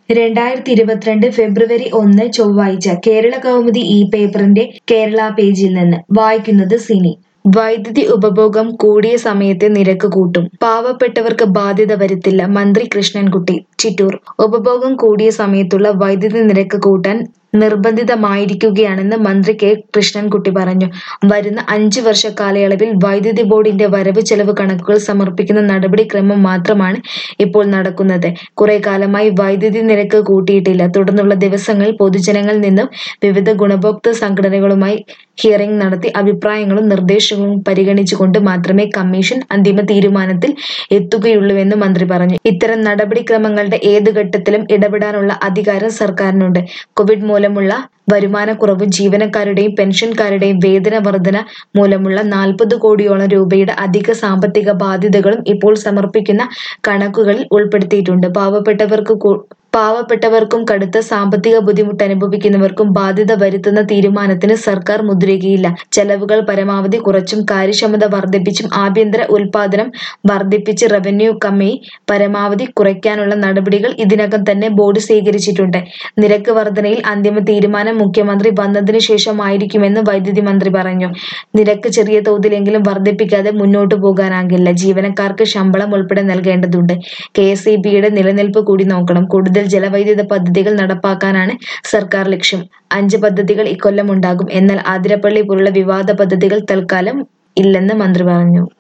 രണ്ടായിരത്തി ഇരുപത്തിരണ്ട് ഫെബ്രുവരി ഒന്ന് ചൊവ്വാഴ്ച കേരള കൗമുദി ഈ പേപ്പറിന്റെ കേരള പേജിൽ നിന്ന് വായിക്കുന്നത് സിനി വൈദ്യുതി ഉപഭോഗം കൂടിയ സമയത്തെ നിരക്ക് കൂട്ടും പാവപ്പെട്ടവർക്ക് ബാധ്യത വരുത്തില്ല മന്ത്രി കൃഷ്ണൻകുട്ടി ചിറ്റൂർ ഉപഭോഗം കൂടിയ സമയത്തുള്ള വൈദ്യുതി നിരക്ക് കൂട്ടാൻ നിർബന്ധിതമായിരിക്കുകയാണെന്ന് മന്ത്രി കെ കൃഷ്ണൻകുട്ടി പറഞ്ഞു വരുന്ന അഞ്ച് വർഷ കാലയളവിൽ വൈദ്യുതി ബോർഡിന്റെ വരവ് ചെലവ് കണക്കുകൾ സമർപ്പിക്കുന്ന നടപടിക്രമം മാത്രമാണ് ഇപ്പോൾ നടക്കുന്നത് കുറെ കാലമായി വൈദ്യുതി നിരക്ക് കൂട്ടിയിട്ടില്ല തുടർന്നുള്ള ദിവസങ്ങളിൽ പൊതുജനങ്ങളിൽ നിന്നും വിവിധ ഗുണഭോക്തൃ സംഘടനകളുമായി ഹിയറിംഗ് നടത്തി അഭിപ്രായങ്ങളും നിർദ്ദേശങ്ങളും പരിഗണിച്ചുകൊണ്ട് മാത്രമേ കമ്മീഷൻ അന്തിമ തീരുമാനത്തിൽ എത്തുകയുള്ളൂവെന്ന് മന്ത്രി പറഞ്ഞു ഇത്തരം നടപടിക്രമങ്ങളുടെ ഏത് ഘട്ടത്തിലും ഇടപെടാനുള്ള അധികാരം സർക്കാരിനുണ്ട് കോവിഡ് മൂലമുള്ള വരുമാനക്കുറവും ജീവനക്കാരുടെയും പെൻഷൻകാരുടെയും വേതന വർധന മൂലമുള്ള നാൽപ്പത് കോടിയോളം രൂപയുടെ അധിക സാമ്പത്തിക ബാധ്യതകളും ഇപ്പോൾ സമർപ്പിക്കുന്ന കണക്കുകളിൽ ഉൾപ്പെടുത്തിയിട്ടുണ്ട് പാവപ്പെട്ടവർക്ക് കൂ- പാവപ്പെട്ടവർക്കും കടുത്ത സാമ്പത്തിക ബുദ്ധിമുട്ട് അനുഭവിക്കുന്നവർക്കും ബാധ്യത വരുത്തുന്ന തീരുമാനത്തിന് സർക്കാർ മുദ്രയില്ല ചെലവുകൾ പരമാവധി കുറച്ചും കാര്യക്ഷമത വർദ്ധിപ്പിച്ചും ആഭ്യന്തര ഉൽപാദനം വർദ്ധിപ്പിച്ച് റവന്യൂ കമ്മി പരമാവധി കുറയ്ക്കാനുള്ള നടപടികൾ ഇതിനകം തന്നെ ബോർഡ് സ്വീകരിച്ചിട്ടുണ്ട് നിരക്ക് വർധനയിൽ അന്തിമ തീരുമാനം മുഖ്യമന്ത്രി വന്നതിന് ശേഷമായിരിക്കുമെന്ന് വൈദ്യുതി മന്ത്രി പറഞ്ഞു നിരക്ക് ചെറിയ തോതിലെങ്കിലും വർദ്ധിപ്പിക്കാതെ മുന്നോട്ടു പോകാനാകില്ല ജീവനക്കാർക്ക് ശമ്പളം ഉൾപ്പെടെ നൽകേണ്ടതുണ്ട് കെ എസ് ഇ ബിയുടെ നിലനിൽപ്പ് കൂടി നോക്കണം കൂടുതൽ ജലവൈദ്യുത പദ്ധതികൾ നടപ്പാക്കാനാണ് സർക്കാർ ലക്ഷ്യം അഞ്ച് പദ്ധതികൾ ഇക്കൊല്ലം ഉണ്ടാകും എന്നാൽ ആതിരപ്പള്ളി പോലുള്ള വിവാദ പദ്ധതികൾ തൽക്കാലം ഇല്ലെന്ന് മന്ത്രി പറഞ്ഞു